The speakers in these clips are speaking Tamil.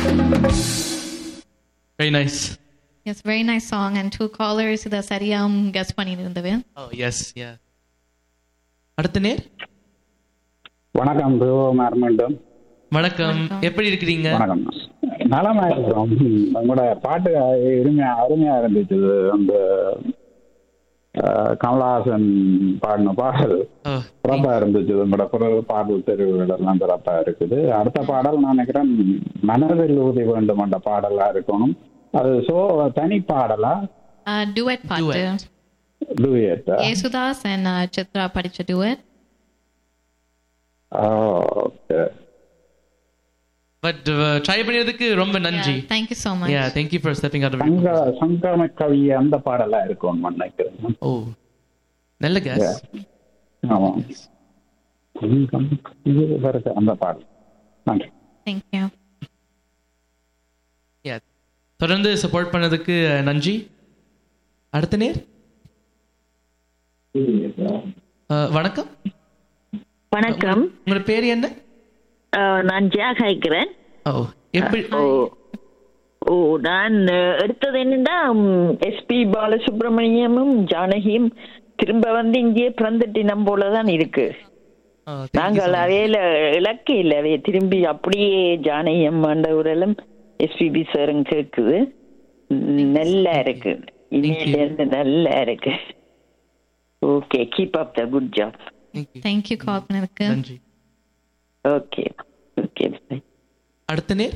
Very nice Yes, very nice song and two callers இதை சரியாம் கெஸ் பண்ணியிருந்தது ஓ எஸ் யா அடுத்த நேர் வணக்கம் சிவகுமார் மீண்டும் வணக்கம் எப்படி இருக்கிறீங்க வணக்கம் நலமா இருக்கிறோம் உங்களோட பாட்டு அருமையா அருமையா இருந்துச்சு அந்த அஹ், கமலஹாசன் பாடின பாடல் ஓ சிறப்பா இருந்துச்சு உங்களோட குரல் பாடல் தெரிவுகள் எல்லாம் சிறப்பா இருக்குது அடுத்த பாடல் நான் நினைக்கிறேன் மனதில் ஊதி வேண்டும் என்ற பாடலா இருக்கணும் அது சோ தனி பாடலா duet பாட்டு duet Yesudas and uh, Chithra படிச்ச duet ஓகே பட் ட்ரை பண்ணியதுக்கு ரொம்ப நன்றி Yeah, thank you so much yeah thank you for stepping out சங்க சங்கம கவி அந்த பாடலா இருக்கும் நினைக்கிறேன் ஓ நல்ல கேஸ் ஆமா சங்கம் இது வருது அந்த பாடல் நன்றி thank you யா தொடர்ந்து சப்போர்ட் பண்ணதுக்கு நன்றி அடுத்த நேர் அஹ், வணக்கம் வணக்கம் உங்களோட பேர் என்ன அஹ், நான் ஜியா காய்க்கிறேன் ஓ எப்படி ஓ ஓ நான் அஹ், எடுத்தது என்னன்னா எஸ்பி பாலசுப்ரமணியமும் ஜானகியும் திரும்ப வந்து இங்கேயே பிறந்துட்டினம் போலதான் இருக்கு Oh, thank you so நாங்கள் much. அவையில இலக்கு இல்லை அவைய திரும்பி அப்படியே ஜானகி அம்மாண்ட உரலும் எஸ்பிபி சாரும் கேக்குது ம், நல்லா இருக்கு இனியில இருந்து நல்லா இருக்கு okay keep up the good job Thank you. thank you call பண்ணதுக்கு நன்றி ஓகே ஓகே அடுத்த நேர்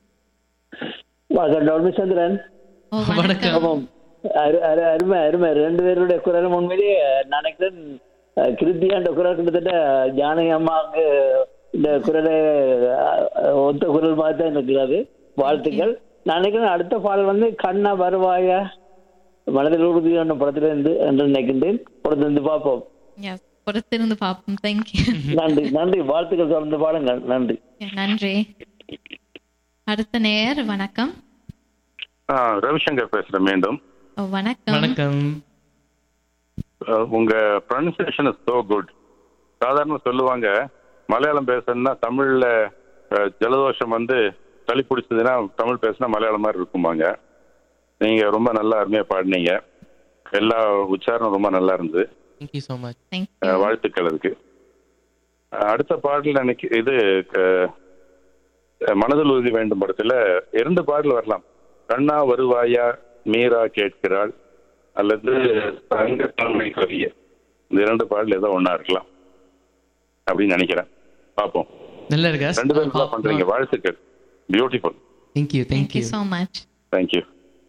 டாக்டர் சந்திரன் ஓ வணக்கம். வணக்கம் ஆமாம் அரு- அரு- அருமை அருமை ரெண்டு பேருடைய குரலும் உண்மையிலேயே நினைக்கிறேன் அஹ், கிருத்தியாண்ட குரல் கிட்டத்தட்ட ஜானகி அம்மாவுக்கு இந்த குரலை அஹ், ஒத்த குரல் மாதிரி தான் இருக்கிறது வாழ்த்துக்கள் நான் நினைக்கிறேன் அடுத்த பாடல் வந்து கண்ணா வருவாயா மனதில் உறுதி என்ற படத்துல இருந்து என்று நினைக்கின்றேன் பொறுத்து இருந்து பார்ப்போம் yes பொறுத்திருந்து பார்ப்போம் thank you நன்றி நன்றி வாழ்த்துக்கள் தொடர்ந்து பாடுங்கள் நன்றி Yeah, நன்றி அடுத்த நேர் வணக்கம் ஆ, ரவிசங்கர் பேசுறேன் மீண்டும் ஓ வணக்கம் வணக்கம் அஹ், உங்க ப்ரொனன்சியேஷன் இஸ் சோ குட் சாதாரண சொல்லுவாங்க மலையாளம் பேசணும்னா தமிழ்ல அஹ், ஜலதோஷம் வந்து சளி பிடிச்சதுன்னா தமிழ் பேசினா மலையாளம் மாதிரி இருக்குமாங்க நீங்க ரொம்ப நல்லா அருமையா பாடினீங்க எல்லா உச்சாரணம் ரொம்ப நல்லா இருந்தது thank you so much thank அஹ், you வாழ்த்துக்கள் அதுக்கு அஹ், அடுத்த பாடல் எனக்கு இது அஹ், மனதில் உறுதி வேண்டும் படத்துல இரண்டு பாடல் வரலாம் கண்ணா வருவாயா மீரா கேட்கிறாள் அல்லது தங்கத்தன்மை கவிய இந்த இரண்டு பாடல் ஏதோ ஒண்ணா இருக்கலாம் அப்படின்னு நினைக்கிறேன் பார்ப்போம் நல்ல இருக்கா ரெண்டு பேரும் நல்லா பண்றீங்க வாழ்த்துக்கள் beautiful thank you thank thank you you so much thank you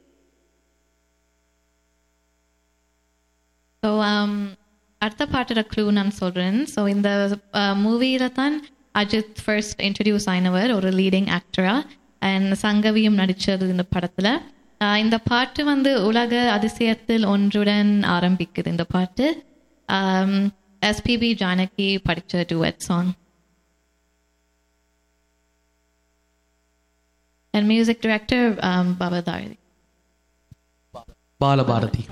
so அடுத்த பாட்டோட க்ளூ நான் சொல்கிறேன் ஸோ இந்த மூவியில தான் அஜித் ஃபர்ஸ்ட் இன்ட்ரடியூஸ் ஆயினவர் ஒரு லீடிங் ஆக்டரா அண்ட் சங்கவியும் நடித்தது இந்த படத்தில் இந்த பாட்டு வந்து உலக அதிசயத்தில் ஒன்றுடன் ஆரம்பிக்குது இந்த பாட்டு எஸ்பிபி ஜானகி படித்த duet song and music director பவதாரி பாலபாரதி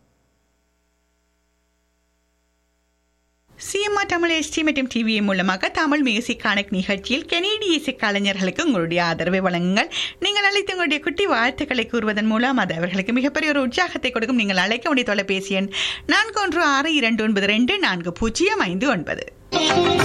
சிஎம்ஆர் தமிழ் எஸ்டி மற்றும் டிவிஏ மூலமாக தமிழ் மியூசிக் கணக்கு நிகழ்ச்சியில் கெனடிய இசை கலைஞர்களுக்கு உங்களுடைய ஆதரவை வழங்குங்கள் நீங்கள் அழைத்து உங்களுடைய குட்டி வாழ்த்துக்களை கூறுவதன் மூலம் அது அவர்களுக்கு மிகப்பெரிய ஒரு உற்சாகத்தை கொடுக்கும் நீங்கள் அழைக்க வேண்டிய தொலைபேசி எண் நான்கு ஒன்று ஆறு இரண்டு ஒன்பது ரெண்டு நான்கு பூஜ்ஜியம் ஐந்து ஒன்பது